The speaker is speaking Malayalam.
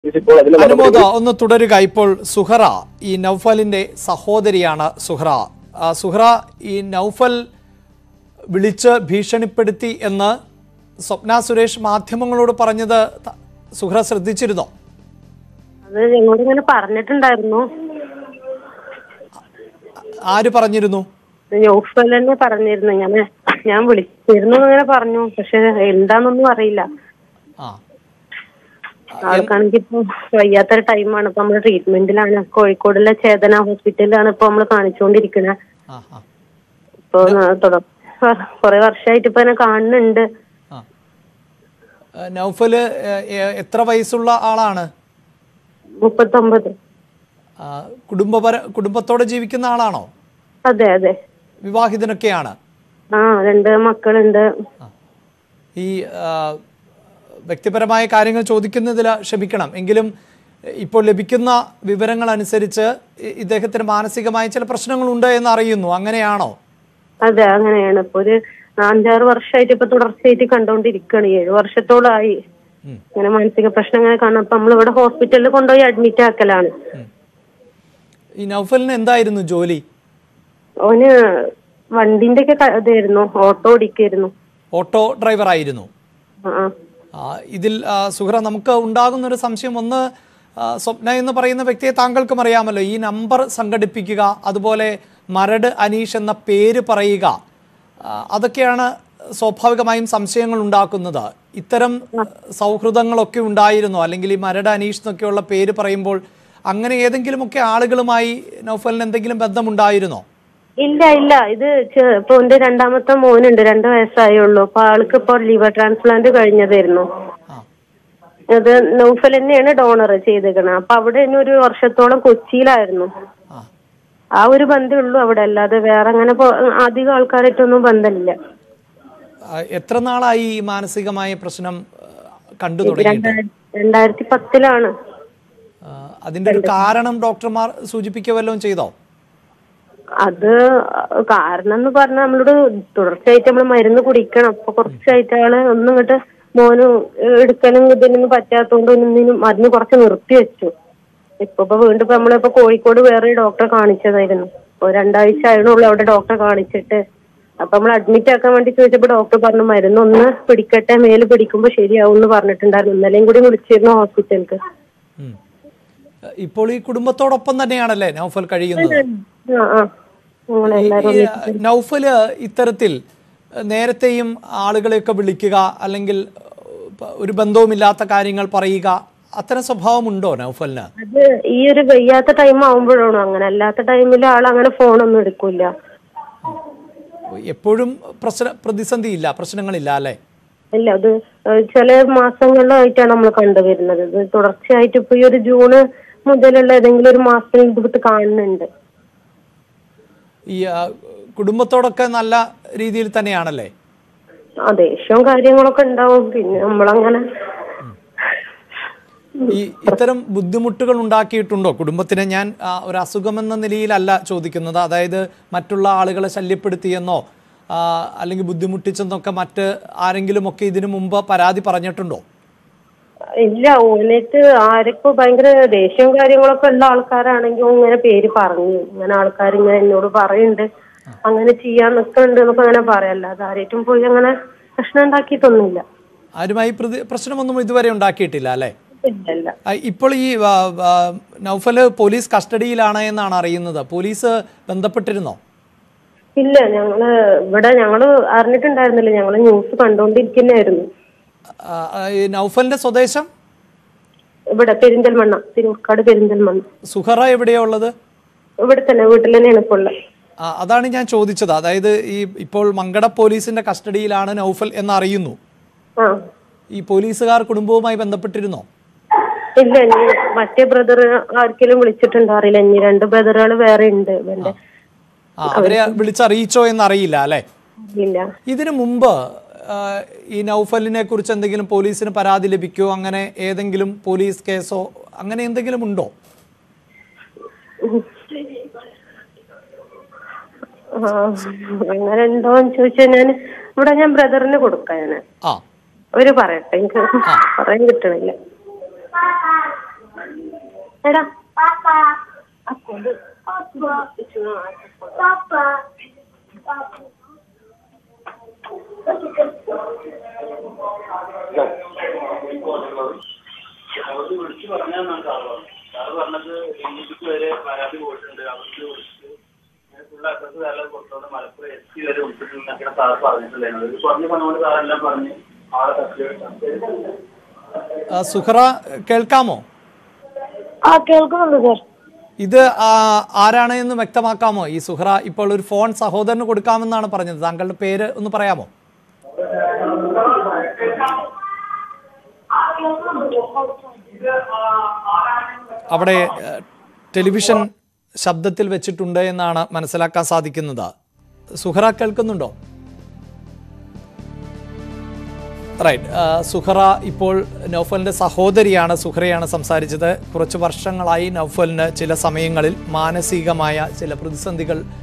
ഇപ്പോൾ അതിന് അനുമോദ ഒന്ന് തുടരുക ഇപ്പോൾ സുഹറ ഈ നൗഫലിന്റെ സഹോദരിയാണ് സുഹറ ആ, സുഹറ ഈ നൗഫൽ വിളിച്ച് ഭീഷണിപ്പെടുത്തി എന്ന് സ്വപ്ന സുരേഷ് മാധ്യമങ്ങളോട് പറഞ്ഞത് ത- സുഹറ ശ്രദ്ധിച്ചിരുന്നോ അത് ഞങ്ങളോട് ഇങ്ങനെ പറഞ്ഞിട്ടുണ്ടായിരുന്നു ആര് പറഞ്ഞിരുന്നു ന്യൂഫൽ തന്നെ പറഞ്ഞിരുന്നു ഞാൻ ഞാൻ വിളിച്ചിരുന്നു അങ്ങനെ പറഞ്ഞു പക്ഷെ എന്താന്നൊന്നും അറിയില്ല ആ ആൾക്കാണെങ്കിൽ ഇപ്പൊ വയ്യാത്തൊരു ടൈമാണ് ഇപ്പൊ നമ്മള് ട്രീറ്റ്മെന്റിലാണ് കോഴിക്കോടുള്ള ചേതന ഹോസ്പിറ്റലിലാണ് ഇപ്പൊ നമ്മള് കാണിച്ചുകൊണ്ടിരിക്കുന്നത് ആ ആ ഇപ്പൊ തുടർ കുറെ വർഷമായിട്ട് ഇപ്പൊ എന്നെ കാണുന്നുണ്ട് ആ ആ, നൗഫല് ഏ, ഏ, എത്ര വയസ്സുള്ള ആളാണ് മുപ്പത്തൊമ്പത് ആ, കുടുംബപര കുടുംബത്തോടെ ജീവിക്കുന്ന ആളാണോ അതെ അതെ വിവാഹിതനൊക്കെയാണ് ആ രണ്ട് മക്കളുണ്ട് ഈ ആ, വ്യക്തിപരമായ കാര്യങ്ങൾ ചോദിക്കുന്നതിൽ ക്ഷമിക്കണം എങ്കിലും ഇപ്പോൾ ലഭിക്കുന്ന വിവരങ്ങൾ അനുസരിച്ച് ഇ- ഇദ്ദേഹത്തിന് മാനസികമായ ചില പ്രശ്നങ്ങളുണ്ട് എന്ന് അറിയുന്നു അങ്ങനെയാണോ അതെ അങ്ങനെയാണ് ഇപ്പൊ ഒരു അഞ്ചാറ് വർഷമായിട്ട് ഇപ്പൊ തുടർച്ചയായിട്ട് കണ്ടോണ്ടിരിക്കുകയാണ് ഏഴു വർഷത്തോളമായി ഉം. ഇങ്ങനെ മാനസിക പ്രശ്നം ഇങ്ങനെ കാണാം അപ്പൊ നമ്മളിവിടെ ഹോസ്പിറ്റലിൽ കൊണ്ടുപോയി അഡ്മിറ്റ് ആക്കലാണ് ഈ നൗഫലിന് എന്തായിരുന്നു ജോലി ഓന് വണ്ടിന്റെ ഒക്കെ ഇതായിരുന്നു ഓട്ടോ ഓടിക്കായിരുന്നു ഓട്ടോ ഡ്രൈവർ ആയിരുന്നു ആ ആ. ആ, ഇതിൽ ആ, സുഹ്ര നമുക്ക് ഉണ്ടാകുന്ന ഒരു സംശയം ഒന്ന് ആ, സ്വപ്ന എന്ന് പറയുന്ന വ്യക്തിയെ താങ്കൾക്കും അറിയാമല്ലോ ഈ നമ്പർ സംഘടിപ്പിക്കുക അതുപോലെ മരട് അനീഷ് എന്ന പേര് പറയുക ആ, അതൊക്കെയാണ് സ്വാഭാവികമായും സംശയങ്ങൾ ഉണ്ടാക്കുന്നത് ഇത്തരം സൗഹൃദങ്ങളൊക്കെ ഉണ്ടായിരുന്നോ അല്ലെങ്കിൽ ഈ മരട് അനീഷ് എന്നൊക്കെയുള്ള പേര് പറയുമ്പോൾ അങ്ങനെ ഏതെങ്കിലുമൊക്കെ ആളുകളുമായി നൗഫലിന് എന്തെങ്കിലും ബന്ധമുണ്ടായിരുന്നോ ഇല്ല ഇല്ല ഇത് ചെ- ഇപ്പൊ എന്റെ രണ്ടാമത്തെ മോനുണ്ട് രണ്ട് വയസ്സായുള്ളൂ അപ്പൊ ആൾക്ക് ഇപ്പൊ ലിവർ ട്രാൻസ്പ്ലാന്റ് കഴിഞ്ഞതായിരുന്നു ആ അത് നൗഫൽ തന്നെയാണ് ഡോണർ ചെയ്തേക്കണത് അപ്പൊ അവിടെ തന്നെ ഒരു വർഷത്തോളം കൊച്ചിയിലായിരുന്നു ആ ആ ഒരു ബന്ധമേ ഉള്ളൂ അവിടെ അല്ലാതെ വേറെ അങ്ങനെ പോ- അധികം ആൾക്കാരായിട്ടൊന്നും ബന്ധമില്ല ആ, എത്ര നാളായി ഈ മാനസികമായ പ്രശ്നം ആ, കണ്ടു തുടങ്ങിയിട്ട് രണ്ടായിരത്തി രണ്ടായിരത്തി പത്തിലാണ് ആ, അതിന്റെ ഒരു കാരണം ഡോക്ടർമാർ സൂചിപ്പിക്കുക വല്ലതും ചെയ്തോ അത് കാരണം എന്ന് പറഞ്ഞാൽ നമ്മളോട് തുടർച്ചയായിട്ട് നമ്മൾ മരുന്ന് കുടിക്കണം അപ്പൊ കുറച്ചായിട്ട് ആള് ഒന്നും ഇങ്ങോട്ട് മോന് എടുക്കലും ഇതിനൊന്നും പറ്റാത്തോണ്ട് ഒന്നിനും മരുന്ന് കുറച്ച് നിർത്തി വെച്ചു ഇപ്പൊ ഇപ്പൊ വീണ്ടും ഇപ്പൊ നമ്മളിപ്പോ കോഴിക്കോട് വേറെ ഡോക്ടറെ കാണിച്ചതായിരുന്നു ഇപ്പൊ രണ്ടാഴ്ച ആയിരുന്നുള്ളൂ അവിടെ ഡോക്ടറെ കാണിച്ചിട്ട് അപ്പൊ നമ്മൾ അഡ്മിറ്റ് ആക്കാൻ വേണ്ടി ചോദിച്ചപ്പോ ഡോക്ടർ പറഞ്ഞു മരുന്നൊന്ന് പിടിക്കട്ടെ മേല് പിടിക്കുമ്പോ ശരിയാവും എന്ന് പറഞ്ഞിട്ടുണ്ടായിരുന്നു ഇന്നലെയും കൂടി വിളിച്ചിരുന്നു ഹോസ്പിറ്റലിക്ക് ഉം. ഇപ്പോൾ ഈ കുടുംബത്തോടൊപ്പം തന്നെയാണല്ലേ നൗഫൽ കഴിയുന്നത് ആ ആ അങ്ങനെ എല്ലാരും ഈ, നൗഫല് ഇത്തരത്തിൽ നേരത്തെയും ആളുകളെയൊക്കെ വിളിക്കുക അല്ലെങ്കിൽ ഏഹ്, ഒരു ബന്ധവുമില്ലാത്ത കാര്യങ്ങൾ പറയുക അത്തരം സ്വഭാവമുണ്ടോ നൗഫലിന് അത് ഈ ഒരു വയ്യാത്ത ടൈം ആവുമ്പോഴാണ് അങ്ങനെ അല്ലാത്ത ടൈമിൽ ആൾ അങ്ങനെ ഫോണൊന്നും എടുക്കൂല എപ്പോഴും പ്രശ്ന പ്രതിസന്ധിയില്ല പ്രശ്നങ്ങളില്ല അല്ലേ ഇല്ല അത് ഏഹ് ചില മാസങ്ങളിലായിട്ടാണ് നമ്മൾ കണ്ടുവരുന്നത് ഇത് തുടർച്ചയായിട്ട് ഇപ്പൊ ഈ ഒരു ജൂണ് മുതലുള്ള ഏതെങ്കിലും ഒരു മാസത്തിൽ ഇത് കാണുന്നുണ്ട് ഈ ആ, കുടുംബത്തോടൊക്കെ നല്ല രീതിയിൽ തന്നെയാണല്ലേ ആ ദേഷ്യവും കാര്യങ്ങളൊക്കെ ഉണ്ടാവും പിന്നെ നമ്മളങ്ങനെ ഈ ഇത്തരം ബുദ്ധിമുട്ടുകൾ ഉണ്ടാക്കിയിട്ടുണ്ടോ കുടുംബത്തിന് ഞാൻ ആ, ഒരു അസുഖമെന്ന നിലയിലല്ല ചോദിക്കുന്നത് അതായത് മറ്റുള്ള ആളുകളെ ശല്യപ്പെടുത്തിയെന്നോ ആ, അല്ലെങ്കിൽ ബുദ്ധിമുട്ടിച്ചെന്നൊക്കെ മറ്റ് ആരെങ്കിലുമൊക്കെ ഇതിനു മുമ്പ് പരാതി പറഞ്ഞിട്ടുണ്ടോ ഇല്ല ഓനിട്ട് ആരൊക്കെ ഭയങ്കര ദേഷ്യവും കാര്യങ്ങളൊക്കെ ഉള്ള ആൾക്കാരാണെങ്കിൽ ഓൻ ഇങ്ങനെ പേര് പറഞ്ഞു ഇങ്ങനെ ആൾക്കാർ ഇങ്ങനെ എന്നോട് പറയുന്നുണ്ട് അങ്ങനെ ചെയ്യാൻ നിൽക്കുന്നുണ്ട് എന്നൊക്കെ അങ്ങനെ പറയല്ല അത് ആരേറ്റും പോയി അങ്ങനെ പ്രശ്നം ഉണ്ടാക്കിയിട്ടൊന്നുമില്ല ആരുമായി പ്രതി പ്രശ്നമൊന്നും ഇതുവരെ ഉണ്ടാക്കിയിട്ടില്ല അല്ലേ ഇല്ല ഇല്ല ആ, ഇപ്പോൾ ഈ ആ, ആ, നൗഫല് പോലീസ് കസ്റ്റഡിയിലാണ് എന്നാണ് അറിയുന്നത് പോലീസ് ബന്ധപ്പെട്ടിരുന്നോ ഇല്ല ഞങ്ങള് ഇവിടെ ഞങ്ങള് അറിഞ്ഞിട്ടുണ്ടായിരുന്നില്ല ഞങ്ങള് ന്യൂസ് കണ്ടോണ്ടിരിക്കുന്നതായിരുന്നു ആ, ആ, ഈ നൗഫലിന്റെ സ്വദേശം ഇവിടെ പെരിന്തൽമണ്ണ തിരുവക്കാട് പെരിന്തൽമണ്ണ സുഹറ എവിടെയാ ഉള്ളത് ഇവിടെ തന്നെ വീട്ടിൽ തന്നെയാണ് ഇപ്പോൾ ഉള്ളത് ആ, അതാണ് ഞാൻ ചോദിച്ചത് അതായത് ഈ ഇപ്പോൾ മങ്കട പോലീസിന്റെ കസ്റ്റഡിയിലാണ് നൗഫൽ എന്ന് അറിയുന്നു ആ ഈ പോലീസുകാർ കുടുംബവുമായി ബന്ധപ്പെട്ടിരുന്നോ ഇല്ല ഇനി മറ്റേ ബ്രദർ ആർക്കെങ്കിലും വിളിച്ചിട്ടുണ്ടോ അറിയില്ല ഇനി രണ്ട് ബ്രദറുകൾ വേറെ ഉണ്ട് ഇവന്റെ ആ അവരെ വിളിച്ചറിയിച്ചോ എന്നറിയില്ല അല്ലേ ഇല്ല ഇതിനു മുമ്പ് ആ, ഈ നൗഫലിനെ കുറിച്ച് എന്തെങ്കിലും പോലീസിന് പരാതി ലഭിക്കോ അങ്ങനെ ഏതെങ്കിലും പോലീസ് കേസോ അങ്ങനെ എന്തെങ്കിലും ഉണ്ടോ ആ, അങ്ങനെ ഉണ്ടോന്ന് ചോദിച്ചാൽ ഞാൻ ഇവിടെ ഞാൻ ബ്രദറിന് കൊടുക്കാം ഞാൻ ആ അവര് പറയട്ടെ എനിക്ക് പറയാൻ കിട്ടണില്ല എടാ അക്കൗണ്ട് അവർക്ക് വിളിച്ചു പറഞ്ഞാൽ സാറ് സാറ് പറഞ്ഞത് ഡിജിക്ക് വരെ പരാതി പോയിട്ടുണ്ട് അവർക്ക് വിളിച്ച് ഫുൾ അഡ്രസ് വേറെ കൊടുത്തോണ്ട് മലപ്പുറം എസ് സി വരെ വിളിച്ചിട്ടുണ്ടെന്നൊക്കെയാണ് സാർ പറഞ്ഞിട്ടുണ്ടായിരുന്നത് ഇത് പറഞ്ഞു പറഞ്ഞുകൊണ്ട് സാറെല്ലാം പറഞ്ഞ് ആളെ തട്ടി ആ, സുഹറ കേൾക്കാമോ ആ കേൾക്കുന്നുണ്ട് സാർ ഇത് ആ, ആരാണ് എന്ന് വ്യക്തമാക്കാമോ ഈ സുഹറ ഇപ്പോൾ ഒരു ഫോൺ സഹോദരന് കൊടുക്കാമെന്നാണ് പറഞ്ഞത് താങ്കളുടെ പേര് ഒന്ന് പറയാമോ അവിടെ ഏഹ്, ടെലിവിഷൻ ശബ്ദത്തിൽ വെച്ചിട്ടുണ്ട് എന്നാണ് മനസ്സിലാക്കാൻ സാധിക്കുന്നത് സുഹറ കേൾക്കുന്നുണ്ടോ റൈറ്റ് സുഹറ ഇപ്പോൾ നൗഫലിൻ്റെ സഹോദരിയാണ് സുഹറയാണ് സംസാരിച്ചത് കുറച്ച് വർഷങ്ങളായി നൗഫലിന് ചില സമയങ്ങളിൽ മാനസികമായ ചില പ്രതിസന്ധികൾ